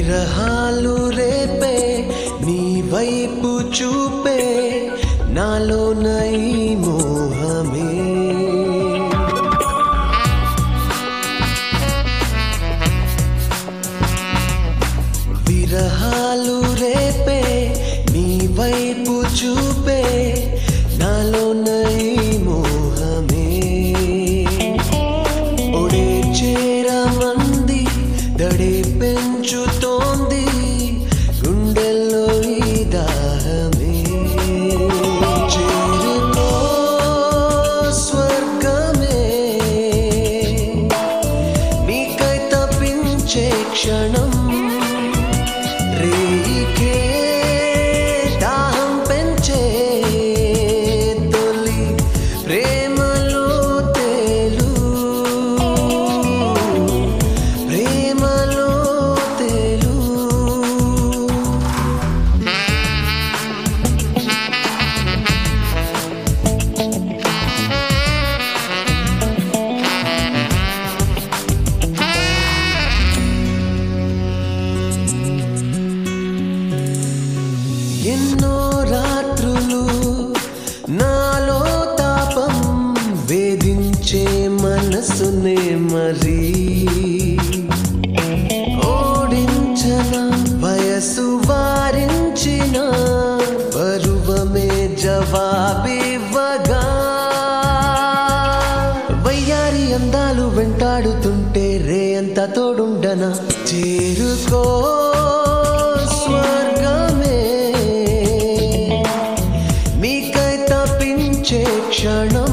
విరహాలు రేపే నీ వైపు చూపే నాలో నై మోహమే విరహాలు రేపే నీ వైపు చూపే నాలో నై మోహమే ఒడే చేరమంది దడే పెంచుతోంది గుండెల్లో ఈ దాహమే చేరుకో స్వర్గమే నీకై తప్పించే క్షణం రేయికే దాహం పెంచే తొలి ప్రేమలో తేలు ప్రేమలో తేలు ఎన్నో రాత్రులు నాలో తాపం వేధించే మనసునే మరి ఓడించన వయసు వారించిన పరువమే జవాబివ్వగా వయ్యారి అందాలు వెంటాడుతుంటే రే అంత తోడుండనా చేరుకో స్వర్గమే నీకై తప్పించే క్షణం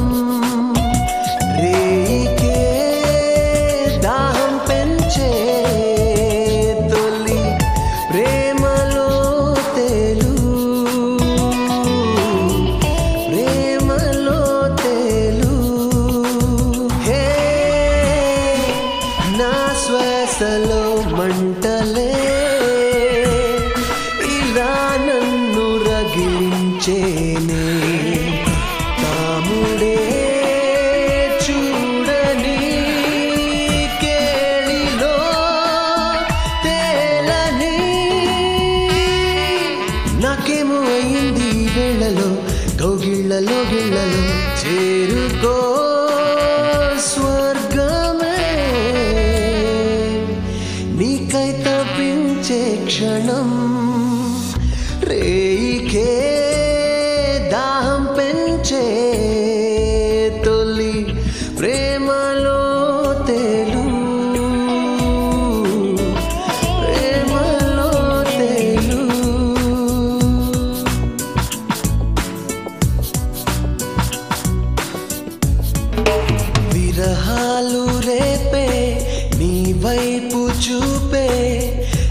రేకే దాహం పెంచే తొలి ప్రేమలో తేలు ప్రేమలో తేలు హే నా శ్వాసలో మంటలే ఇలా నన్ను రగిలించేనే తాముడే చూడని కేళిలో తేలని నాకేమో అయింది ఈ వేళలో కౌగిళ్ళలో గిళ్ళలో చేరుకో స్వర్గమే నీకై తప్పించే క్షణం రేయికే దాహం పెంచే తొలి ప్రేమలో తేలు ప్రేమలో తేలు విరహాలు రేపే నీ వైపు చూపే